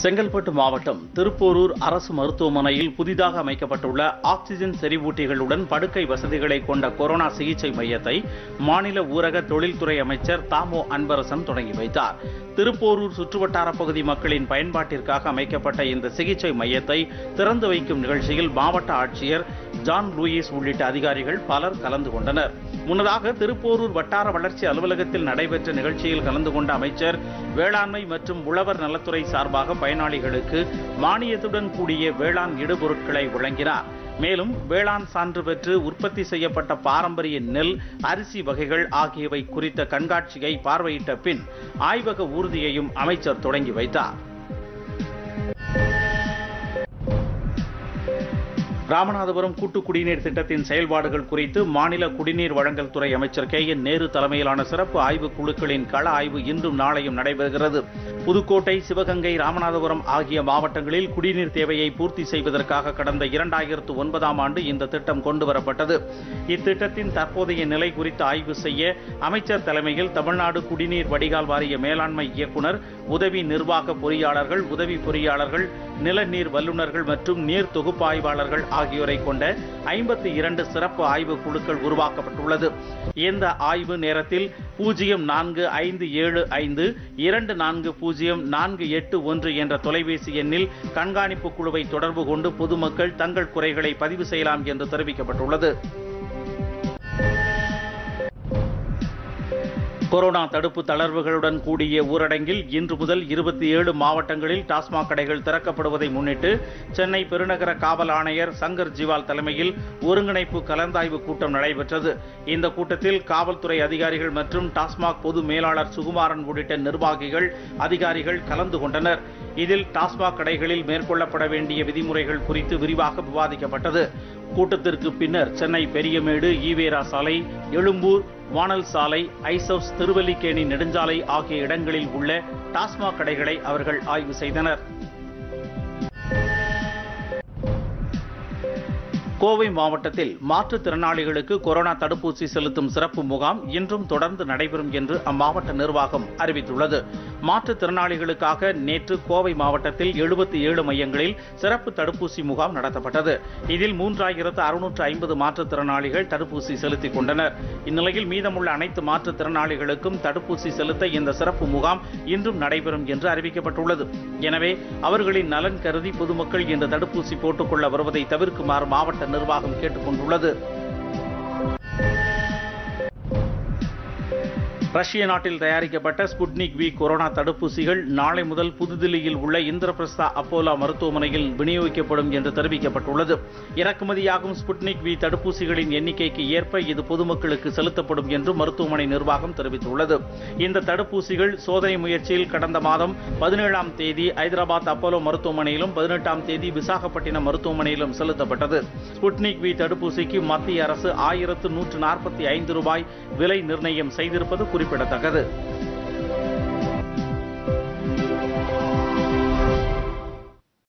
செங்கல்பட்டு மாவட்டம் திருப்போரூர் அரசு மருத்துவமனையில் புதிதாக அமைக்கப்பட்டுள்ள ஆக்சிஜன் செறிவூட்டிகளுடன் படுக்கை வசதிகளை கொண்ட கொரோனா சிகிச்சை மையத்தை மாநில ஊரக தொழில்துறை அமைச்சர் தாமோ அன்பரசன் தொடங்கி வைத்தார் திருப்போரூர் சுற்றுவட்டார பகுதி மக்களின் பயன்பாட்டிற்காக அமைக்கப்பட்ட இந்த சிகிச்சை மையத்தை திறந்து வைக்கும் நிகழ்ச்சியில் மாவட்ட ஆட்சியர் ஜான் லூயிஸ் உள்ளிட்ட அதிகாரிகள் பலர் கலந்து கொண்டனர் முன்னதாக திருப்போரூர் வட்டார வளர்ச்சி அலுவலகத்தில் நடைபெற்ற நிகழ்ச்சியில் கலந்து கொண்ட அமைச்சர் வேளாண்மை மற்றும் உழவர் நலத்துறை சார்பாக பயனாளிகளுக்கு மானியத்துடன் கூடிய வேளாண் இடுபொருட்களை வழங்கினார் மேலும் வேளாண் சான்று பெற்று உற்பத்தி செய்யப்பட்ட பாரம்பரிய நெல் அரிசி வகைகள் ஆகியவை குறித்த கண்காட்சியை பார்வையிட்ட பின் ஆய்வக ஊர்தியையும் அமைச்சர் தொடங்கி வைத்தார் ராமநாதபுரம் கூட்டு குடிநீர் திட்டத்தின் செயல்பாடுகள் குறித்து மாநில குடிநீர் வழங்கல் துறை அமைச்சர் கே என் நேரு தலைமையிலான சிறப்பு ஆய்வு குழுக்களின் கள ஆய்வு இன்றும் நாளையும் நடைபெறுகிறது புதுக்கோட்டை சிவகங்கை ராமநாதபுரம் ஆகிய மாவட்டங்களில் குடிநீர் தேவையை பூர்த்தி செய்வதற்காக கடந்த இரண்டாயிரத்து ஒன்பதாம் ஆண்டு இந்த திட்டம் கொண்டுவரப்பட்டது இத்திட்டத்தின் தற்போதைய நிலை குறித்து ஆய்வு செய்ய அமைச்சர் தலைமையில் தமிழ்நாடு குடிநீர் வடிகால் வாரிய மேலாண்மை இயக்குனர் உதவி நிர்வாக பொறியாளர்கள் உதவி பொறியாளர்கள் நிலநீர் வல்லுநர்கள் மற்றும் நீர் தொகுப்பாய்வாளர்கள் ஆகியோரை கொண்ட ஐம்பத்தி இரண்டு சிறப்பு ஆய்வு குழுக்கள் உருவாக்கப்பட்டுள்ளது இந்த ஆய்வு நேரத்தில் பூஜ்ஜியம் நான்கு ஐந்து ஏழு ஐந்து இரண்டு நான்கு பூஜ்ஜியம் நான்கு எட்டு ஒன்று என்ற தொலைபேசி எண்ணில் கண்காணிப்பு குழுவை தொடர்பு கொண்டு பொதுமக்கள் தங்கள் குறைகளை பதிவு செய்யலாம் என்று தெரிவிக்கப்பட்டுள்ளது கொரோனா தடுப்பு தளர்வுகளுடன் கூடிய ஊரடங்கில் இன்று முதல் இருபத்தி ஏழு மாவட்டங்களில் டாஸ்மாக் கடைகள் திறக்கப்படுவதை முன்னிட்டு சென்னை பெருநகர காவல் ஆணையர் சங்கர் ஜிவால் தலைமையில் ஒருங்கிணைப்பு கலந்தாய்வு கூட்டம் நடைபெற்றது இந்த கூட்டத்தில் காவல்துறை அதிகாரிகள் மற்றும் டாஸ்மாக் பொது மேலாளர் சுகுமாரன் உள்ளிட்ட நிர்வாகிகள் அதிகாரிகள் கலந்து கொண்டனர் இதில் டாஸ்மாக் கடைகளில் மேற்கொள்ளப்பட வேண்டிய விதிமுறைகள் குறித்து விரிவாக விவாதிக்கப்பட்டது கூட்டத்திற்கு பின்னர் சென்னை பெரியமேடு ஈவேரா சாலை எழும்பூர் வானல் சாலை ஐசப்ஸ் திருவல்லிக்கேணி நெடுஞ்சாலை ஆகிய இடங்களில் உள்ள டாஸ்மாக் கடைகளை அவர்கள் ஆய்வு செய்தனர் கோவை மாவட்டத்தில் மாற்றுத்திறனாளிகளுக்கு கொரோனா தடுப்பூசி செலுத்தும் சிறப்பு முகாம் இன்றும் தொடர்ந்து நடைபெறும் என்று அம்மாவட்ட நிர்வாகம் அறிவித்துள்ளது மாற்றுத்திறனாளிகளுக்காக நேற்று கோவை மாவட்டத்தில் எழுபத்தி ஏழு மையங்களில் சிறப்பு தடுப்பூசி முகாம் நடத்தப்பட்டது இதில் மூன்றாயிரத்து அறுநூற்று ஐம்பது மாற்றுத்திறனாளிகள் தடுப்பூசி செலுத்திக் கொண்டனர் இந்நிலையில் மீதமுள்ள அனைத்து மாற்றுத்திறனாளிகளுக்கும் தடுப்பூசி செலுத்த இந்த சிறப்பு முகாம் இன்றும் நடைபெறும் என்று அறிவிக்கப்பட்டுள்ளது எனவே அவர்களின் நலன் கருதி பொதுமக்கள் இந்த தடுப்பூசி போட்டுக்கொள்ள வருவதை தவிர்க்குமாறு மாவட்ட நிர்வாகம் கேட்டுக் கொண்டுள்ளது ரஷ்ய நாட்டில் தயாரிக்கப்பட்ட ஸ்புட்னிக் வி கொரோனா தடுப்பூசிகள் நாளை முதல் புதுதில்லியில் உள்ள இந்திரபிரஸ்தா அப்போலா மருத்துவமனையில் விநியோகிக்கப்படும் என்று தெரிவிக்கப்பட்டுள்ளது இறக்குமதியாகும் ஸ்புட்னிக் வி தடுப்பூசிகளின் எண்ணிக்கைக்கு ஏற்ப இது பொதுமக்களுக்கு செலுத்தப்படும் என்று மருத்துவமனை நிர்வாகம் தெரிவித்துள்ளது இந்த தடுப்பூசிகள் சோதனை முயற்சியில் கடந்த மாதம் பதினேழாம் தேதி ஐதராபாத் அப்போலோ மருத்துவமனையிலும் பதினெட்டாம் தேதி விசாகப்பட்டினம் மருத்துவமனையிலும் செலுத்தப்பட்டது ஸ்புட்னிக் வி தடுப்பூசிக்கு மத்திய அரசு ஆயிரத்து நூற்று நாற்பத்தி ஐந்து ரூபாய் விலை நிர்ணயம் செய்திருப்பது குறிப்பிடத்தக்கது